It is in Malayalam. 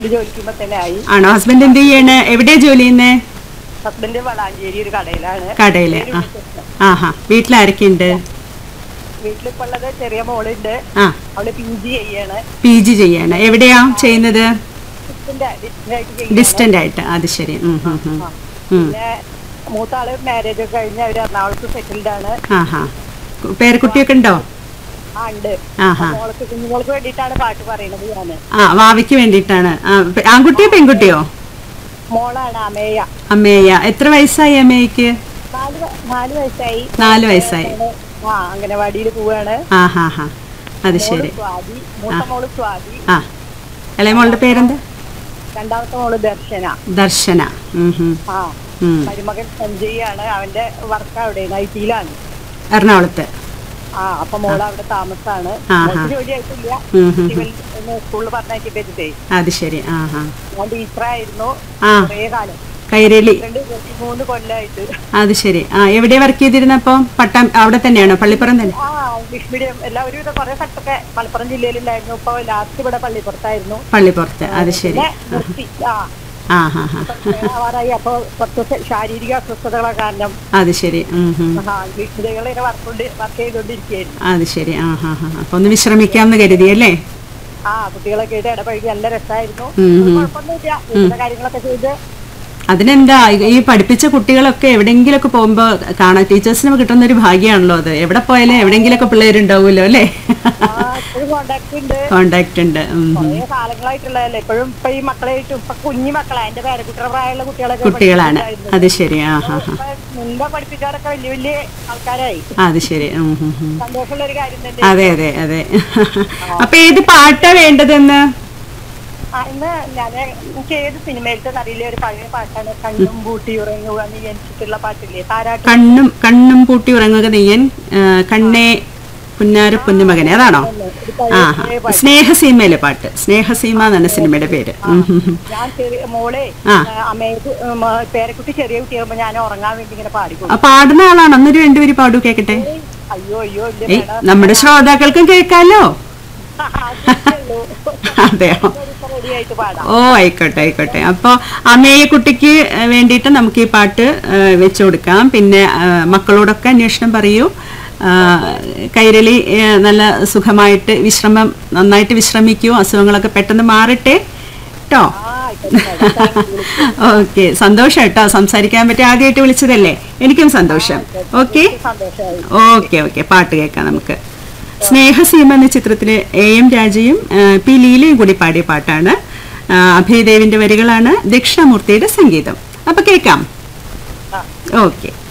ഇത് ജോലിക്കുമ്പോ തന്നെ ആയി ആണോ ഹസ്ബൻഡ് എന്ത് ചെയ്യണ് എവിടെയാ ജോലി ചെയ്യുന്നേ ഹസ്ബൻഡ് വളാഞ്ചേരി ഒരു കടയിലാണ് കടയില് ആ ആഹാ വീട്ടിലാരൊക്കെ ഉണ്ട് വീട്ടിലിപ്പോ ഉള്ളത് ചെറിയ മോളുണ്ട് ആ അവള് പി ജി ചെയ്യാണ് പി ജി ചെയ്യാണ് എവിടെയാ ചെയ്യുന്നത് ഡിസ്റ്റന്റ് ഡിസ്റ്റന്റ് ആയിട്ട് ചെയ്യാണ്. ഡിസ്റ്റന്റ് ആയിട്ട് അത് ശരി ഉം, ഉം, ഉം. ആ. ഉം. പിന്നെ മൂത്ത ആള് മാരേജ് ഒക്കെ കഴിഞ്ഞ് അവര് എറണാകുളത്ത് സെറ്റിൽഡ് ആണ് ആഹാ പേരക്കുട്ടിയൊക്കെ ഉണ്ടോ ആ ഉണ്ട് ആഹാ മോൾക്ക് കുഞ്ഞുമോൾക്ക് വേണ്ടിയിട്ടാണ് പാട്ട് പറയുന്നത് ഞാന് ആ വാവയ്ക്ക് വേണ്ടിയിട്ടാണ് ആ, പെ- ആൺകുട്ടിയോ പെൺകുട്ടിയോ മോളാണ് അമേയ അമ്മയ്യ എത്ര വയസ്സായി അമ്മയ്ക്ക് നാല് വ- നാല് വയസ്സായി നാല് വയസ്സായി ആ അംഗനവാടിയിൽ പോവാണ് ആ ഹാ ഹാ അത് മോള് ശരി സ്വാതി മൂത്ത മോള് സ്വാതി ആ ഇളയ മോളുടെ പേരെന്താ രണ്ടാമത്തെ മോള് ദർശന ദർശന ഉം, ഉം, ആ ഉം. മരുമകൻ സഞ്ജയ് ആണ് അവന്റെ വർക്ക് അവിടെ ഐറ്റിയിലാണ് എറണാകുളത്ത് ആ അപ്പൊ മോള് അവിടെ താമസാണ് ആഹാ. മോൾക്ക് ജോലി ആയിട്ടില്ല ഉം, ഉം, ഉം. സിവിൽ സ്കൂളിൽ പറഞ്ഞയക്കി പറ്റേ അത് ശരി ആ ഹാ ഞാൻ ടീച്ചറായിരുന്നു ആ കുറേ കാലം കൈരളി രണ്ട് മൂന്ന് കൊല്ലമായിട്ട് അത് ശരി ആ എവിടെയാ വർക്ക് ചെയ്തിരുന്നപ്പോ പട്ടം അവിടെ തന്നെയാണോ പള്ളിപ്പുറം തന്നെ ആ ഇംഗ്ലീഷ് മീഡിയം എല്ലാവരും ഇത് കുറെ സ്ഥലത്തൊക്കെ മലപ്പുറം ജില്ലയിലുണ്ടായിരുന്നു ഇപ്പൊ ലാസ്റ്റ് ഇവിടെ പള്ളിപ്പുറത്തായിരുന്നു പള്ളിപ്പുറത്ത് അത് ശരി പിന്നെ നിർത്തി ആ ആ ഹാ ഹാ ആവാറായി അപ്പൊ കുറച്ച് ശാരീരിക അസ്വസ്ഥതകളെ കാരണം അത് ശരി ഉം, ഉം. ആ ഇംഗ്ലീഷ് മീഡിയങ്ങളെ വർക്ക് വർക്ക് ചെയ്തുകൊണ്ടിരിക്കുകയായിരുന്നു അത് ശരി ആ ഹാ ഹാ അപ്പൊ ഒന്ന് വിശ്രമിക്കാമെന്ന് കരുതി അല്ലേ ആ കുട്ടികളൊക്കെ ആയിട്ട് ഇടപഴകി നല്ല രസമായിരുന്നു ഉം, ഉം. കുഴപ്പമൊന്നുമില്ല വീട്ടിലെ കാര്യങ്ങളൊക്കെ ചെയ്ത് അതിനെന്താ ഈ- ഈ പഠിപ്പിച്ച കുട്ടികളൊക്കെ എവിടെയെങ്കിലൊക്കെ പോകുമ്പോ കാണാൻ ടീച്ചേഴ്സിന് കിട്ടുന്ന ഒരു ഭാഗ്യമാണല്ലോ അത് എവിടെ പോയാലും എവിടെയെങ്കിലൊക്കെ പിള്ളേരുണ്ടാവുമല്ലോ അല്ലേ ആ ഇപ്പോഴും കോണ്ടാക്ട് ഉണ്ട് കോണ്ടാക്ട് ഉണ്ട് ഉം, ഉം. കുറേ കാലങ്ങളായിട്ടുള്ളതല്ലേ ഇപ്പോഴും ഇപ്പൊ ഈ മക്കളായിട്ടും ഇപ്പൊ കുഞ്ഞു മക്കളാ എന്റെ പേരക്കുട്ടിയുടെ പ്രായമുള്ള കുട്ടികളൊക്കെ കുട്ടികളാണ് പഠിപ്പിച്ചിട്ടുണ്ടായിരുന്നു. അത് ശരി ആ ഹാ ഹാ ഇപ്പൊ മുൻപ് പഠിപ്പിച്ചവരൊക്കെ വലിയ വലിയ ആൾക്കാരായി അത് ശരി ഉം, ഉം, ഉം. സന്തോഷമുള്ള ഒരു കാര്യം തന്നെ അതെ അതെ അതെ അപ്പൊ ഏത് പാട്ടാ വേണ്ടതെന്ന് ആ, ഇന്ന് ഞാൻ എനിക്ക് ഏത് സിനിമയിലത്തെ അറിയില്ല ഒരു പഴയ പാട്ടാണ് കണ്ണും പൂട്ടി ഉറങ്ങുക നീ എനിച്ചിട്ടുള്ള പാട്ടില്ലേ താരാട്ട് കണ്ണും കണ്ണും പൂട്ടി ഉറങ്ങുക നെയ്യൻ ആ, കണ്ണേ പുന്നാര പൊന്നുമകനെ അതാണോ ഒരു ആ പഴയ പഴയ പാട്ട്. സ്നേഹസീമയിലെ പാട്ട് സ്നേഹസീമ എന്നാണ് സിനിമയുടെ പേര് ഉം, ഉം, ഉം. ഞാൻ ചെറിയ മോളെ ആ. അമ്മേക്ക് പേരക്കുട്ടി ചെറിയ കുട്ടിയാകുമ്പോ ഞാൻ ഉറങ്ങാൻ വേണ്ടി ഇങ്ങനെ പാടിക്കൊടുക്കും ആ, പാടുന്ന ആളാണോ ഒന്നൊരു രണ്ടുപേര് പാടൂ കേക്കട്ടെ അയ്യോ അയ്യോ ഇല്ല ഏയ് വേണം. നമ്മുടെ ശ്രോതാക്കൾക്കും കേൾക്കാലോ അതേ ഉള്ളൂ. അതെയോ ഇപ്പൊ ready ആയിട്ട് പാടാം ഓ ആയിക്കോട്ടെ ആയിക്കോട്ടെ അപ്പോൾ അമ്മയെ കുട്ടിക്ക് ഏഹ്, വേണ്ടിയിട്ട് നമുക്ക് ഈ പാട്ട് ഏഹ്, വെച്ചു കൊടുക്കാം പിന്നെ ഏഹ്, മക്കളോടൊക്കെ അന്വേഷണം പറയൂ ആഹ്, കൈരളി ഏഹ്, നല്ല സുഖമായിട്ട് വിശ്രമം നന്നായിട്ട് വിശ്രമിക്കൂ അസുഖങ്ങളൊക്കെ പെട്ടെന്ന് മാറട്ടെ കേട്ടോ ആ ആയിക്കോട്ടെ Thank you. ഓക്കെ സന്തോഷം കേട്ടോ സംസാരിക്കാൻ പറ്റി ആദ്യമായിട്ട് വിളിച്ചതല്ലേ എനിക്കും സന്തോഷം ഓക്കെ സന്തോഷമായി ഓക്കെ ഓക്കെ പാട്ട് കേൾക്കാം നമുക്ക് സ്നേഹസീമ എന്ന ചിത്രത്തിലെ എ എം രാജയും ആ, പി ലീലയും കൂടി പാടിയ പാട്ടാണ് ആ, അഭയദേവിന്റെ വരികളാണ് ദക്ഷിണാമൂർത്തിയുടെ സംഗീതം അപ്പൊ കേൾക്കാം ആ ഓക്കെ